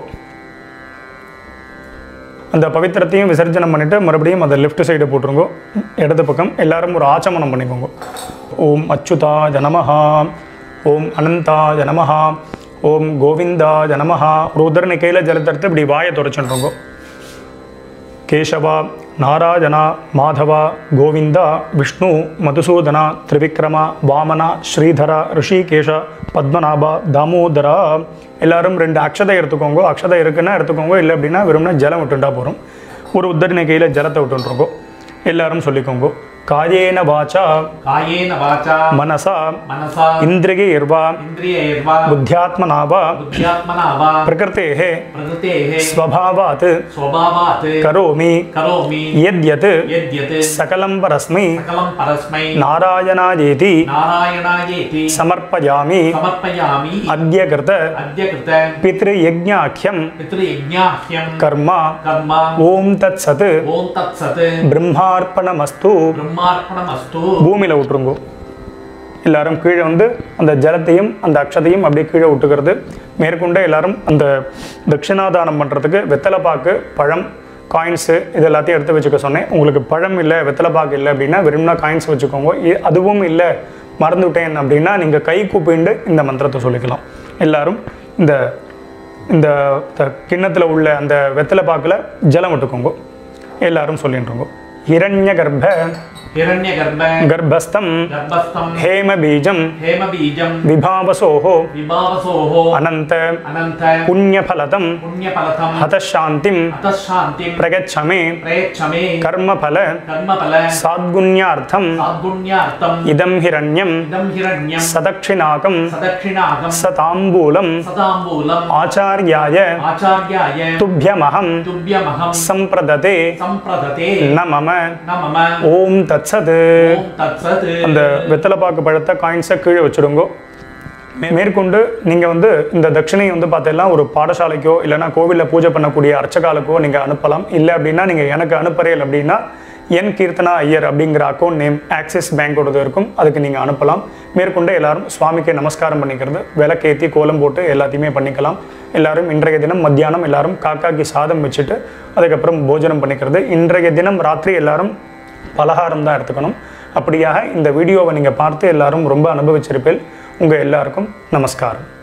அந்த பவித்திரத்தையும் விசர்ஜனம் பண்ணிவிட்டு மறுபடியும் அதை லெஃப்ட் சைடு போட்டுருங்கோ இடது பக்கம் எல்லாரும் ஒரு ஆச்சமனம் பண்ணிக்கோங்க ஓம் அச்சுதாய நமஹா ஓம் அனந்தாய நமஹா ஓம் கோவிந்தாய நமஹா ஒரு உதரணி கையில் ஜலத்தெடுத்து இப்படி வாயை துடைச்சுட்டுருங்கோ கேசவா நாராயணா மாதவா கோவிந்தா விஷ்ணு மதுசூதனா திரிவிக்ரமா வாமனா ஸ்ரீதரா ரிஷிகேஷ பத்மநாபா தாமோதரா எல்லாரும் ரெண்டு அக்ஷதை எடுத்துக்கோங்க அக்ஷதை இருக்குன்னா எடுத்துக்கோங்க இல்லை அப்படின்னா வெறும்னா ஜலம் விட்டுண்டா போகிறோம் ஒரு உத்தரணை கையில் ஜலத்தை விட்டுருக்கோம் எல்லாரும் சொல்லிக்கோங்க காயேன வாச்சா कायेन वाचा மனசா मनसा இந்திரியர்வா इन्द्रियैर्वा புத்தியாத்மனாவா बुद्ध्यात्मना वा பிரகிருத்தேः प्रकृतेः ஸ்வபாவாத் स्वभावात् கரோமி करोमि यद्यत् यद्यत् सकलं परस्मै सकलं परस्मै नारायणायेति नारायणायेति समर्पयामि समर्पयामि अद्य कृत अद्य कृत पितृयज्ञाख्यं पितृयज्ञाह्यं कर्म कर्म ॐ तत्सत् ॐ तत्सत् பிரம்மார்ப்பணமஸ்து ब्रह्मार्पणमस्तु பூமியில் விட்டுருங்கோ எல்லாரும் கீழே வந்து அந்த ஜலத்தையும் அந்த அக்ஷதையும் அப்படியே கீழே விட்டுக்கிறது மேற்கொண்டு எல்லாரும் அந்த தட்சிணாதானம் பண்ணுறதுக்கு வெத்தலைப்பாக்கு பழம் காயின்ஸு இது எல்லாத்தையும் எடுத்து வச்சுக்க சொன்னேன் உங்களுக்கு பழம் இல்லை வெத்தலைப்பாக்கு இல்லை அப்படின்னா வெறும்னா காயின்ஸ் வச்சுக்கோங்க இ- அதுவும் இல்லை மறந்துவிட்டேன் அப்படின்னா நீங்கள் கை கூப்பிண்டு இந்த மந்திரத்தை சொல்லிக்கலாம் எல்லாரும் இந்த இந்த கிண்ணத்தில் உள்ள அந்த வெத்தலை பாக்கில் ஜலம் விட்டுக்கோங்க எல்லாரும் சொல்லிட்டுருங்கோ ஹிரண்ய கர்ப்ப हिरण्यगर्भ கர்ப்பஸ்தம் गर्भस्थं ஹேம பீஜம் हेमबीजं விபாவசோஹோ विभावसोः அனந்த अनन्त புண்ணியபலதம் पुण्यफलतं ஹதசாந்திம் अतः शान्तिं பிரகச்சமே प्रयच्छ मे கர்மபல कर्मफल சாத்குண்யார்த்தம் साद्गुण्यार्थम् இதம் ஹிரண்யம் इदं हिरण्यं சதக்ஷிணாகம் सदक्षिणागं சதாம்பூலம் सदाम्बूलम् ஆச்சாரியாய आचार्याय துப்பியமகம் तुभ्यमहं சம்பிரததே सम्प्रदते ந மம न मम ஓம் தத்சத் ॐ तत्सत् அந்த வெத்தலைப்பாக்கு பழத்தை காயின்ஸை கீழே வச்சுடுங்கோ மே- மேற்கொண்டு நீங்கள் வந்து இந்த தட்சிணை வந்து பார்த்தீங்கன்னா ஒரு பாடசாலைக்கோ இல்லைன்னா கோவிலில் பூஜை பண்ணக்கூடிய அர்ச்சகாலுக்கோ நீங்கள் அனுப்பலாம் இல்லை அப்படின்னா நீங்கள் எனக்கு அனுப்புறீல் அப்படின்னா என் கீர்த்தனா ஐயர் அப்படிங்கிற அக்கௌண்ட் நேம் ஆக்சிஸ் பேங்கோடது இருக்கும் அதுக்கு நீங்கள் அனுப்பலாம் மேற்கொண்டு எல்லாரும் சுவாமிக்கு நமஸ்காரம் பண்ணிக்கிறது விளக்கேற்றி கோலம் போட்டு எல்லாத்தையுமே பண்ணிக்கலாம் எல்லாரும் இன்றைய தினம் மத்தியானம் எல்லாரும் காக்காக்கு சாதம் வச்சுட்டு அதுக்கப்புறம் போஜனம் பண்ணிக்கிறது இன்றைய தினம் ராத்திரி எல்லாரும் பலகாரம் தான் எடுத்துக்கணும் அப்படியாக இந்த வீடியோவை நீங்கள் பார்த்து எல்லாரும் ரொம்ப அனுபவிச்சிருப்பீல் உங்கள் எல்லாருக்கும் நமஸ்காரம்